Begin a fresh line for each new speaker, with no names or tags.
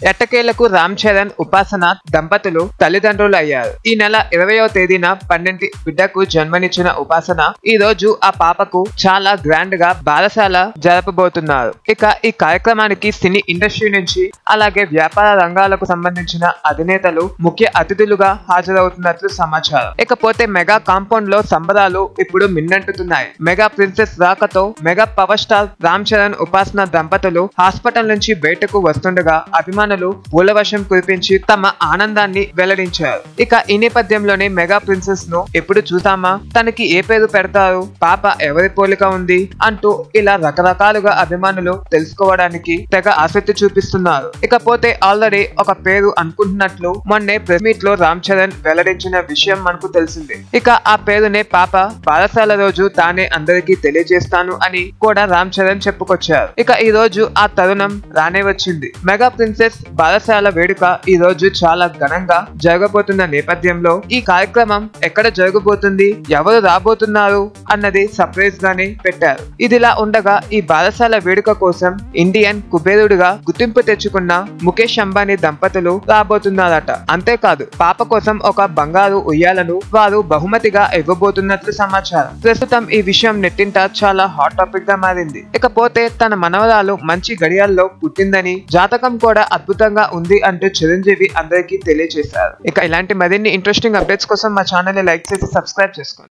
ఎట్టకేలకు రామ్ చరణ్ ఉపాసన దంపతులు తల్లిదండ్రులు అయ్యారు ఈ నెల ఇరవయో తేదీన పన్నెండు బిడ్డకు జన్మనిచ్చిన ఉపాసన ఈ రోజు ఆ పాపకు చాలా గ్రాండ్ గా బాలశాల జరపబోతున్నారు ఇక ఈ కార్యక్రమానికి సినీ ఇండస్ట్రీ నుంచి అలాగే వ్యాపార రంగాలకు సంబంధించిన అధినేతలు ముఖ్య అతిథులుగా హాజరవుతున్నట్లు సమాచారం ఇకపోతే మెగా కాంపౌండ్ లో సంబరాలు ఇప్పుడు మిన్నంటుతున్నాయి మెగా ప్రిన్సెస్ రాకతో mega power star Ram Charan Upasana దంపతులు హాస్పిటల్ నుంచి బయటకు వస్తుండగా అభిమానులు పూలవర్షం కురిపించి తమ ఆనందాన్ని వెల్లడించారు ఇక ఈ నేపథ్యంలోనే మెగా ప్రిన్సెస్ ను ఎప్పుడు చూసామా తనకి ఏ పేరు పెడతారు పాప ఎవరి పోలిక ఉంది అంటూ ఇలా రకరకాలుగా అభిమానులు తెలుసుకోవడానికి తెగ ఆసక్తి చూపిస్తున్నారు ఇకపోతే ఆల్రెడీ ఒక పేరు అనుకుంటున్నట్లు మొన్నే ప్రెస్ మీట్ లో రామ్ చరణ్ వెల్లడించిన విషయం మనకు తెలిసింది ఇక ఆ పేరునే పాప బాలశాల రోజు తానే అందరికీ తెలియజేస్తాను అని కూడా రామ్ చరణ్ చెప్పుకొచ్చారు ఇక ఈ రోజు ఆ తరుణం రానే వచ్చింది మెగా ప్రిన్సెస్ బాలశాల వేడుక ఈ రోజు చాలా ఘనంగా జరగబోతున్న నేపథ్యంలో ఈ కార్యక్రమం ఎక్కడ జరగబోతుంది ఎవరు రాబోతున్నారు అన్నది సర్ప్రైజ్ గానే పెట్టారు ఇదిలా ఉండగా ఈ బాలశాల వేడుక కోసం ఇండియన్ కుబేరుడిగా గుర్తింపు తెచ్చుకున్న ముఖేష్ అంబానీ దంపతులు రాబోతున్నారట అంతేకాదు పాప కోసం ఒక బంగారు ఉయ్యాలను వారు బహుమతిగా ఇవ్వబోతున్నట్లు సమాచారం ప్రస్తుతం ఈ విషయం నెట్టింట చాలా హాట్ టాపిక్ గా మారింది ఇకపోతే తన మనవరాలు మంచి గడియాల్లో పుట్టిందని జాతకం కూడా అద్భుతంగా ఉంది అంటూ చిరంజీవి అందరికీ తెలియజేశారు ఇక ఇలాంటి మరిన్ని ఇంట్రెస్టింగ్ అప్డేట్స్ కోసం మా ఛానల్ ని లైక్ చేసి సబ్స్క్రైబ్ చేసుకోండి